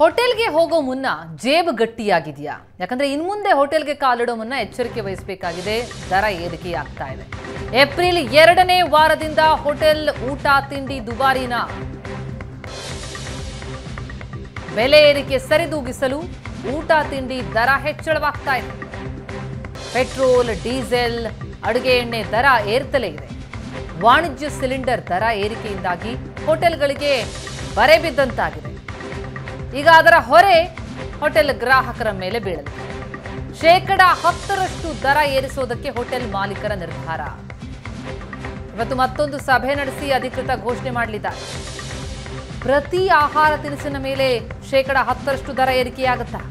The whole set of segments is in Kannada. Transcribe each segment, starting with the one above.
ಹೋಟೆಲ್ಗೆ ಹೋಗೋ ಮುನ್ನ ಜೇಬು ಗಟ್ಟಿಯಾಗಿದೆಯಾ ಯಾಕಂದ್ರೆ ಇನ್ ಮುಂದೆ ಹೋಟೆಲ್ಗೆ ಕಾಲಿಡೋ ಮುನ್ನ ಎಚ್ಚರಿಕೆ ವಹಿಸಬೇಕಾಗಿದೆ ದರ ಏರಿಕೆಯಾಗ್ತಾ ಇದೆ ಏಪ್ರಿಲ್ ಎರಡನೇ ವಾರದಿಂದ ಹೋಟೆಲ್ ಊಟ ತಿಂಡಿ ದುಬಾರಿನ ಬೆಲೆ ಏರಿಕೆ ಸರಿದೂಗಿಸಲು ಊಟ ತಿಂಡಿ ದರ ಹೆಚ್ಚಳವಾಗ್ತಾ ಇದೆ ಪೆಟ್ರೋಲ್ ಡೀಸೆಲ್ ಅಡುಗೆ ಎಣ್ಣೆ ದರ ಏರ್ತಲೇ ಇದೆ ವಾಣಿಜ್ಯ ಸಿಲಿಂಡರ್ ದರ ಏರಿಕೆಯಿಂದಾಗಿ ಹೋಟೆಲ್ಗಳಿಗೆ ಬರೆ ಬಿದ್ದಂತಾಗಿದೆ ಈಗ ಅದರ ಹೊರೆ ಹೋಟೆಲ್ ಗ್ರಾಹಕರ ಮೇಲೆ ಬೀಳಲಿದೆ ಶೇಕಡ ಹತ್ತರಷ್ಟು ದರ ಏರಿಸೋದಕ್ಕೆ ಹೋಟೆಲ್ ಮಾಲೀಕರ ನಿರ್ಧಾರ ಇವತ್ತು ಮತ್ತೊಂದು ಸಭೆ ನಡೆಸಿ ಅಧಿಕೃತ ಘೋಷಣೆ ಮಾಡಲಿದ್ದಾರೆ ಪ್ರತಿ ಆಹಾರ ತಿನಿಸಿನ ಮೇಲೆ ಶೇಕಡ ಹತ್ತರಷ್ಟು ದರ ಏರಿಕೆಯಾಗುತ್ತಾ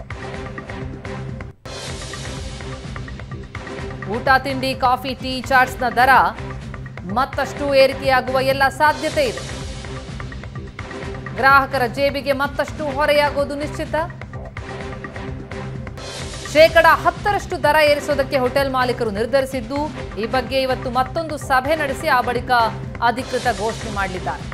ಊಟ ತಿಂಡಿ ಕಾಫಿ ಟೀ ಚಾಟ್ಸ್ನ ದರ ಮತ್ತಷ್ಟು ಏರಿಕೆಯಾಗುವ ಎಲ್ಲ ಸಾಧ್ಯತೆ ಇದೆ ಗ್ರಾಹಕರ ಜೇಬಿಗೆ ಮತ್ತಷ್ಟು ಹೊರೆಯಾಗೋದು ನಿಶ್ಚಿತ ಶೇಕಡ ಹತ್ತರಷ್ಟು ದರ ಏರಿಸೋದಕ್ಕೆ ಹೋಟೆಲ್ ಮಾಲೀಕರು ನಿರ್ಧರಿಸಿದ್ದು ಈ ಬಗ್ಗೆ ಇವತ್ತು ಮತ್ತೊಂದು ಸಭೆ ನಡೆಸಿ ಆ ಬಳಿಕ ಅಧಿಕೃತ ಘೋಷಣೆ ಮಾಡಲಿದ್ದಾರೆ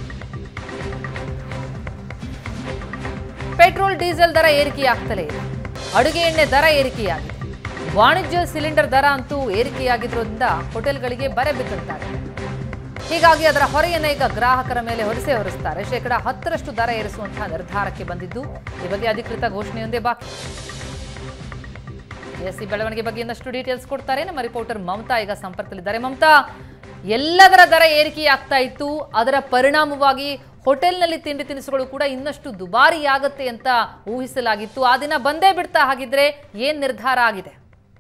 ಪೆಟ್ರೋಲ್ ಡೀಸೆಲ್ ದರ ಏರಿಕೆಯಾಗ್ತಲೇ ಇದೆ ಅಡುಗೆ ಎಣ್ಣೆ ದರ ಏರಿಕೆಯಾಗಿದೆ ವಾಣಿಜ್ಯ ಸಿಲಿಂಡರ್ ದರ ಅಂತೂ ಏರಿಕೆಯಾಗಿರೋದ್ರಿಂದ ಹೋಟೆಲ್ಗಳಿಗೆ ಬರೆ ಬಿದ್ದಂತಾಗಿದೆ ಹೀಗಾಗಿ ಅದರ ಹೊರೆಯನ್ನ ಈಗ ಗ್ರಾಹಕರ ಮೇಲೆ ಹೊರಿಸೇ ಹೊರಿಸ್ತಾರೆ ಶೇಕಡ ಹತ್ತರಷ್ಟು ದರ ಏರಿಸುವಂತಹ ನಿರ್ಧಾರಕ್ಕೆ ಬಂದಿದ್ದು ಈ ಬಗ್ಗೆ ಅಧಿಕೃತ ಘೋಷಣೆಯೊಂದೇ ಬಾಕಿ ಎಸ್ ಈ ಬೆಳವಣಿಗೆ ಬಗ್ಗೆ ಇನ್ನಷ್ಟು ಡೀಟೇಲ್ಸ್ ಕೊಡ್ತಾರೆ ನಮ್ಮ ರಿಪೋರ್ಟರ್ ಮಮತಾ ಈಗ ಸಂಪರ್ಕದಲ್ಲಿದ್ದಾರೆ ಮಮತಾ ಎಲ್ಲದರ ದರ ಏರಿಕೆಯಾಗ್ತಾ ಇತ್ತು ಅದರ ಪರಿಣಾಮವಾಗಿ ಹೋಟೆಲ್ನಲ್ಲಿ ತಿಂಡಿ ತಿನಿಸುಗಳು ಕೂಡ ಇನ್ನಷ್ಟು ದುಬಾರಿಯಾಗತ್ತೆ ಅಂತ ಊಹಿಸಲಾಗಿತ್ತು ಆ ದಿನ ಬಂದೇ ಬಿಡ್ತಾ ಹಾಗಿದ್ರೆ ಏನ್ ನಿರ್ಧಾರ ಆಗಿದೆ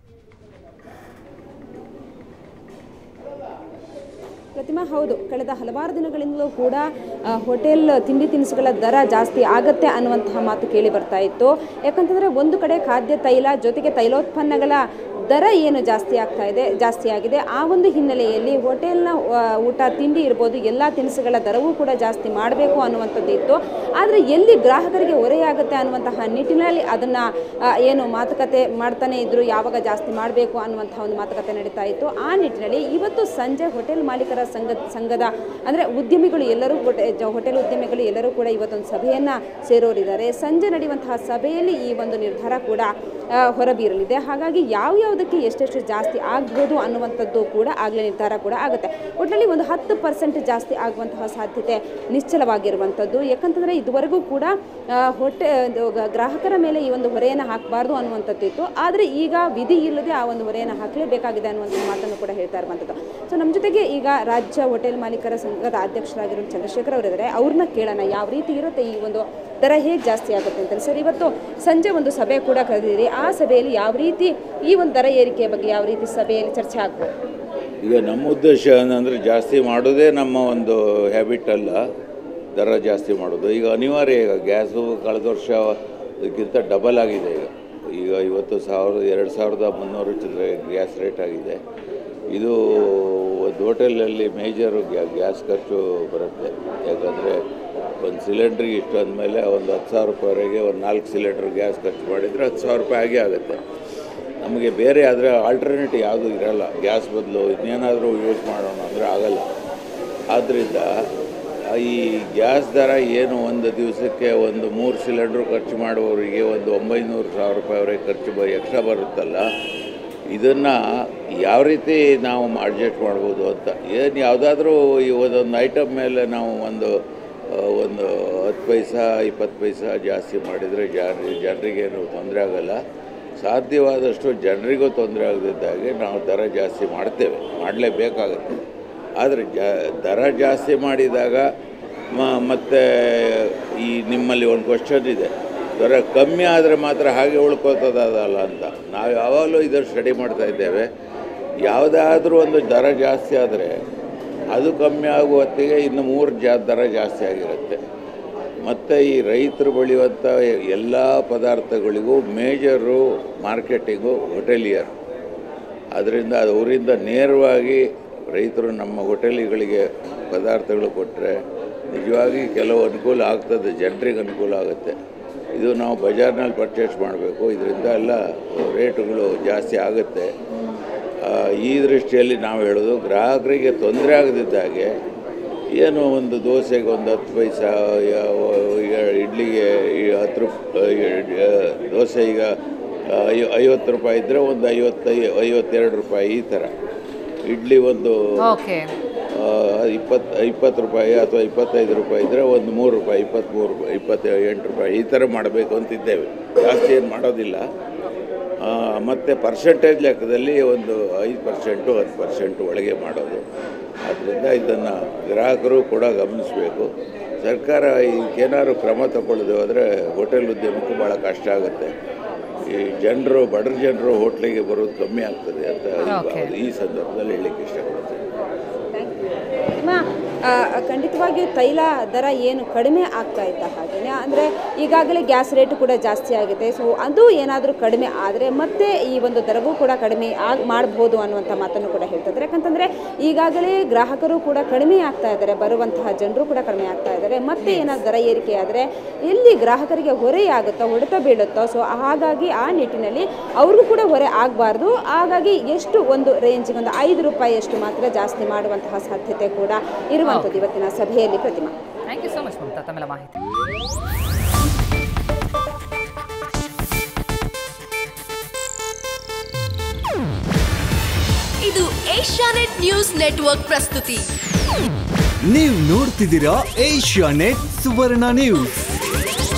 ಪ್ರತಿಮಾ ಹೌದು ಕಳೆದ ಹಲವಾರು ದಿನಗಳಿಂದಲೂ ಕೂಡ ಆ, ಹೋಟೆಲ್ ತಿಂಡಿ ತಿನಿಸುಗಳ ದರ ಜಾಸ್ತಿ ಆಗತ್ತೆ ಅನ್ನುವಂತಹ ಮಾತು ಕೇಳಿ ಬರ್ತಾ ಇತ್ತು ಯಾಕಂತಂದರೆ ಒಂದು ಕಡೆ ಖಾದ್ಯ ತೈಲ ಜೊತೆಗೆ ತೈಲೋತ್ಪನ್ನಗಳ ದರ ಏನು ಜಾಸ್ತಿ ಆಗ್ತಾ ಇದೆ ಜಾಸ್ತಿ ಆಗಿದೆ ಆ ಒಂದು ಹಿನ್ನೆಲೆಯಲ್ಲಿ ಹೋಟೆಲ್ನ ಆ, ಊಟ ತಿಂಡಿ ಇರ್ಬೋದು ಎಲ್ಲ ತಿನಿಸುಗಳ ದರವೂ ಕೂಡ ಜಾಸ್ತಿ ಮಾಡಬೇಕು ಅನ್ನುವಂಥದ್ದು ಇತ್ತು ಆದರೆ ಎಲ್ಲಿ ಗ್ರಾಹಕರಿಗೆ ಹೊರೆಯಾಗುತ್ತೆ ಅನ್ನುವಂತಹ ನಿಟ್ಟಿನಲ್ಲಿ ಅದನ್ನು ಏನು ಮಾತುಕತೆ ಮಾಡ್ತಾನೆ ಇದ್ರು ಯಾವಾಗ ಜಾಸ್ತಿ ಮಾಡಬೇಕು ಅನ್ನುವಂತಹ ಒಂದು ಮಾತುಕತೆ ನಡೀತಾ ಇತ್ತು ಆ ನಿಟ್ಟಿನಲ್ಲಿ ಇವತ್ತು ಸಂಜೆ ಹೋಟೆಲ್ ಮಾಲೀಕರ ಸಂಘ ಸಂಘದ ಅಂದರೆ ಉದ್ಯಮಿಗಳು ಎಲ್ಲರೂ ಹೋಟೆ- ಜ- ಹೋಟೆಲ್ ಉದ್ಯಮಿಗಳು ಎಲ್ಲರೂ ಕೂಡ ಇವತ್ತೊಂದು ಸಭೆಯನ್ನು ಸೇರೋರಿದ್ದಾರೆ ಸಂಜೆ ನಡೆಯುವಂತಹ ಸಭೆಯಲ್ಲಿ ಈ ಒಂದು ನಿರ್ಧಾರ ಕೂಡ ಆ, ಹೊರಬೀರಲಿದೆ ಹಾಗಾಗಿ ಯಾವ್ಯಾವುದಕ್ಕೆ ಎಷ್ಟೆಷ್ಟು ಜಾಸ್ತಿ ಆಗ್ಬೋದು ಅನ್ನುವಂಥದ್ದು ಕೂಡ ಆಗಲೇ ನಿರ್ಧಾರ ಕೂಡ ಆಗುತ್ತೆ ಒಟ್ಟಿನಲ್ಲಿ ಒಂದು ಹತ್ತು ಪರ್ಸೆಂಟ್ ಜಾಸ್ತಿ ಆಗುವಂತಹ ಸಾಧ್ಯತೆ ನಿಶ್ಚಲವಾಗಿರುವಂಥದ್ದು ಯಾಕಂತಂದರೆ ಇದುವರೆಗೂ ಕೂಡ ಆ, ಹೊಟ್ಟೆ ಇದು ಗ- ಗ್ರಾಹಕರ ಮೇಲೆ ಈ ಒಂದು ಹೊರೆಯನ್ನು ಹಾಕಬಾರ್ದು ಅನ್ನುವಂಥದ್ದು ಇತ್ತು ಆದರೆ ಈಗ ವಿಧಿ ಇಲ್ಲದೆ ಆ ಒಂದು ಹೊರೆಯನ್ನು ಹಾಕಲೇಬೇಕಾಗಿದೆ ಅನ್ನುವಂಥ ಮಾತನ್ನು ಕೂಡ ಹೇಳ್ತಾ ಇರುವಂಥದ್ದು ಸೊ ನಮ್ಮ ಜೊತೆಗೆ ಈಗ ರಾಜ್ಯ ಹೋಟೆಲ್ ಮಾಲೀಕರ ಸಂಘದ ಅಧ್ಯಕ್ಷರಾಗಿರೋ ಚಂದ್ರಶೇಖರ್ ಅವರಿದ್ದಾರೆ ಅವ್ರನ್ನ ಕೇಳೋಣ ಯಾವ ರೀತಿ ಇರುತ್ತೆ ಈ ಒಂದು ದರ ಹೇಗೆ ಜಾಸ್ತಿ ಆಗುತ್ತೆ ಅಂತ ಸರ್ ಇವತ್ತು ಸಂಜೆ ಒಂದು ಸಭೆ ಕೂಡ ಕರೆದಿರಿ ಆ ಸಭೆಯಲ್ಲಿ ಯಾವ ರೀತಿ ಈ ಒಂದು ದರ ಏರಿಕೆಯ ಬಗ್ಗೆ ಯಾವ ರೀತಿ ಸಭೆಯಲ್ಲಿ ಚರ್ಚೆ ಆಗ್ಬೋದು ಈಗ ನಮ್ಮ ಉದ್ದೇಶ ಏನಂದರೆ ಜಾಸ್ತಿ ಮಾಡೋದೇ ನಮ್ಮ ಒಂದು ಹ್ಯಾಬಿಟ್ ಅಲ್ಲ ದರ ಜಾಸ್ತಿ ಮಾಡೋದು ಈಗ ಅನಿವಾರ್ಯ ಈಗ ಗ್ಯಾಸು ಕಳೆದ ವರ್ಷ ಇದಕ್ಕಿಂತ ಡಬಲ್ ಆಗಿದೆ ಈಗ ಈಗ ಇವತ್ತು ಸಾವಿರದ ಎರಡು ಸಾವಿರದ ಮುನ್ನೂರು ಚಿಲ್ಲರೆ ಗ್ಯಾಸ್ ರೇಟ್ ಆಗಿದೆ ಇದು ಒಂದು ಹೋಟೆಲಲ್ಲಿ ಮೇಜರು ಗ್ಯಾಸ್ ಖರ್ಚು ಬರುತ್ತೆ ಯಾಕಂದರೆ ಒಂದು ಸಿಲಿಂಡ್ರಿಗೆ ಇಷ್ಟು ಅಂದಮೇಲೆ ಒಂದು ಹತ್ತು ಸಾವಿರ ರೂಪಾಯಿವರೆಗೆ ಒಂದು ನಾಲ್ಕು ಸಿಲಿಂಡ್ರ್ ಗ್ಯಾಸ್ ಖರ್ಚು ಮಾಡಿದರೆ ಹತ್ತು ಸಾವಿರ ರೂಪಾಯಿ ಆಗೇ ಆಗುತ್ತೆ ನಮಗೆ ಬೇರೆ ಆದರೆ ಆಲ್ಟರ್ನೇಟಿವ್ ಯಾವುದೂ ಇರಲ್ಲ ಗ್ಯಾಸ್ ಬದಲು ಇನ್ನೇನಾದರೂ ಯೂಸ್ ಮಾಡೋಣ ಅಂದರೆ ಆಗಲ್ಲ ಆದ್ದರಿಂದ ಈ ಗ್ಯಾಸ್ ದರ ಏನು ಒಂದು ದಿವಸಕ್ಕೆ ಒಂದು ಮೂರು ಸಿಲಿಂಡ್ರು ಖರ್ಚು ಮಾಡುವವರಿಗೆ ಒಂದು ಒಂಬೈನೂರು ಸಾವಿರ ರೂಪಾಯಿವರೆಗೆ ಖರ್ಚು ಬ ಎಕ್ಸ್ಟ್ರಾ ಬರುತ್ತಲ್ಲ ಇದನ್ನು ಯಾವ ರೀತಿ ನಾವು ಅಡ್ಜಸ್ಟ್ ಮಾಡ್ಬೋದು ಅಂತ ಏನು ಯಾವುದಾದ್ರೂ ಈ ಒಂದೊಂದು ಐಟಮ್ ಮೇಲೆ ನಾವು ಒಂದು ಆ, ಒಂದು ಹತ್ತು ಪೈಸಾ ಇಪ್ಪತ್ತು ಪೈಸಾ ಜಾಸ್ತಿ ಮಾಡಿದರೆ ಜನ ಜನರಿಗೇನು ತೊಂದರೆ ಆಗಲ್ಲ ಸಾಧ್ಯವಾದಷ್ಟು ಜನರಿಗೂ ತೊಂದರೆ ಆಗದಿದ್ದಾಗೆ ನಾವು ದರ ಜಾಸ್ತಿ ಮಾಡ್ತೇವೆ ಮಾಡಲೇಬೇಕಾಗತ್ತೆ ಆದರೆ ಜ ದರ ಜಾಸ್ತಿ ಮಾಡಿದಾಗ ಮ ಮತ್ತು ಈ ನಿಮ್ಮಲ್ಲಿ ಒಂದು ಕ್ವಶನ್ ಇದೆ ದರ ಕಮ್ಮಿ ಆದರೆ ಮಾತ್ರ ಹಾಗೆ ಉಳ್ಕೋತದಲ್ಲ ಅಂತ ನಾವು ಯಾವಾಗಲೂ ಇದನ್ನು ಸ್ಟಡಿ ಮಾಡ್ತಾ ಇದ್ದೇವೆ ಯಾವುದಾದ್ರೂ ಒಂದು ದರ ಜಾಸ್ತಿ ಆದರೆ ಅದು ಕಮ್ಮಿ ಆಗುವ ಹೊತ್ತಿಗೆ ಇನ್ನು ಮೂರು ಜಾ ದರ ಜಾಸ್ತಿ ಆಗಿರುತ್ತೆ ಮತ್ತು ಈ ರೈತರು ಬೆಳೆಯುವಂಥ ಎಲ್ಲ ಪದಾರ್ಥಗಳಿಗೂ ಮೇಜರು ಮಾರ್ಕೆಟಿಂಗು ಹೋಟೆಲಿಯರ್ ಅದರಿಂದ ಅದು ಅವರಿಂದ ನೇರವಾಗಿ ರೈತರು ನಮ್ಮ ಹೋಟೆಲಿಗಳಿಗೆ ಪದಾರ್ಥಗಳು ಕೊಟ್ಟರೆ ನಿಜವಾಗಿ ಕೆಲವು ಅನುಕೂಲ ಆಗ್ತದೆ ಜನರಿಗೆ ಅನುಕೂಲ ಆಗುತ್ತೆ ಇದು ನಾವು ಬಜಾರ್ನಲ್ಲಿ ಪರ್ಚೇಸ್ ಮಾಡಬೇಕು ಇದರಿಂದ ಎಲ್ಲ ರೇಟುಗಳು ಜಾಸ್ತಿ ಆಗುತ್ತೆ ಆ, ಈ ದೃಷ್ಟಿಯಲ್ಲಿ ನಾವು ಹೇಳೋದು ಗ್ರಾಹಕರಿಗೆ ತೊಂದರೆ ಆಗದಿದ್ದಾಗೆ ಏನು ಒಂದು ದೋಸೆಗೆ ಒಂದು ಹತ್ತು ಪೈಸಾ ಯಾವ- ಯ- ಇಡ್ಲಿಗೆ ಈ ಹತ್ತು ರೂಪಾಯಿ ದೋಸೆ ಈಗ ಐ- ಐವತ್ತು ರೂಪಾಯಿ ಇದ್ದರೆ ಒಂದು ಐವತ್ತೈ ಐವತ್ತೆರಡು ರೂಪಾಯಿ ಈ ಥರ ಇಡ್ಲಿ ಒಂದು ಓಕೆ ಇಪ್ಪತ್ತು ಇಪ್ಪತ್ತು ರೂಪಾಯಿ ಅಥವಾ ಇಪ್ಪತ್ತೈದು ರೂಪಾಯಿ ಇದ್ದರೆ ಒಂದು ಮೂರು ರೂಪಾಯಿ ಇಪ್ಪತ್ತ್ಮೂರು ರೂಪಾಯಿ ಇಪ್ಪತ್ತ ಎಂಟು ರೂಪಾಯಿ ಈ ಥರ ಮಾಡಬೇಕು ಅಂತಿದ್ದೇವೆ ಜಾಸ್ತಿ ಏನು ಮಾಡೋದಿಲ್ಲ ಆ, ಮತ್ತು ಪರ್ಸೆಂಟೇಜ್ ಲೆಕ್ಕದಲ್ಲಿ ಒಂದು ಐದು ಪರ್ಸೆಂಟು ಹತ್ತು ಪರ್ಸೆಂಟು ಒಳಗೆ ಮಾಡೋದು ಆದ್ದರಿಂದ ಇದನ್ನು ಗ್ರಾಹಕರು ಕೂಡ ಗಮನಿಸಬೇಕು ಸರ್ಕಾರ ಇದಕ್ಕೇನಾದ್ರು ಕ್ರಮ ತಗೊಳ್ಳದೆ ಹೋದರೆ ಹೋಟೆಲ್ ಉದ್ಯಮಕ್ಕೂ ಭಾಳ ಕಷ್ಟ ಆಗುತ್ತೆ ಈ ಜನರು ಬಡರ ಜನರು ಹೋಟ್ಲಿಗೆ ಬರೋದು ಕಮ್ಮಿ ಆಗ್ತದೆ ಅಂತ Okay. ಈ ಸಂದರ್ಭದಲ್ಲಿ ಹೇಳಲಿಕ್ಕೆ ಇಷ್ಟಪಡ್ತೀನಿ ನಿಮ್ಮ ಆ, ಖಂಡಿತವಾಗಿಯೂ ತೈಲ ದರ ಏನು ಕಡಿಮೆ ಆಗ್ತಾ ಇದ್ದ ಹಾಗೆಯೇ ಅಂದರೆ ಈಗಾಗಲೇ ಗ್ಯಾಸ್ ರೇಟು ಕೂಡ ಜಾಸ್ತಿ ಆಗಿದೆ ಸೊ ಅದು ಏನಾದರೂ ಕಡಿಮೆ ಆದರೆ ಮತ್ತೆ ಈ ಒಂದು ದರವೂ ಕೂಡ ಕಡಿಮೆ ಆಗಿ ಮಾಡ್ಬೋದು ಅನ್ನುವಂಥ ಮಾತನ್ನು ಕೂಡ ಹೇಳ್ತಿದ್ದಾರೆ ಯಾಕಂತಂದರೆ ಈಗಾಗಲೇ ಗ್ರಾಹಕರು ಕೂಡ ಕಡಿಮೆ ಆಗ್ತಾ ಇದ್ದಾರೆ ಬರುವಂತಹ ಜನರು ಕೂಡ ಕಡಿಮೆ ಆಗ್ತಾ ಇದ್ದಾರೆ ಮತ್ತೆ ಏನಾದ್ರು ದರ ಏರಿಕೆ ಆದರೆ ಎಲ್ಲಿ ಗ್ರಾಹಕರಿಗೆ ಹೊರೆಯಾಗುತ್ತೋ ಹೊಡೆತ ಬೀಳುತ್ತೋ ಸೊ ಹಾಗಾಗಿ ಆ ನಿಟ್ಟಿನಲ್ಲಿ ಅವ್ರಿಗೂ ಕೂಡ ಹೊರೆ ಆಗಬಾರ್ದು ಹಾಗಾಗಿ ಎಷ್ಟು ಒಂದು ರೇಂಜಿಗೆ ಒಂದು ಐದು ರೂಪಾಯಿಯಷ್ಟು ಮಾತ್ರ ಜಾಸ್ತಿ ಮಾಡುವಂತಹ ಸಾಧ್ಯತೆ ಕೂಡ ಇರುವಂಥದ್ದು ಇವತ್ತಿನ ಸಭೆಯಲ್ಲಿ Pratima thank you so much Mamata ತಮ್ಮೆಲ್ಲ ಮಾಹಿತಿ ಇದು ಏಷ್ಯಾನೆಟ್ ನ್ಯೂಸ್ ನೆಟ್ವರ್ಕ್ ಪ್ರಸ್ತುತಿ ನೀವು ನೋಡ್ತಿದ್ದೀರಾ ಏಷ್ಯಾ ನೆಟ್ ಸುವರ್ಣ ನ್ಯೂಸ್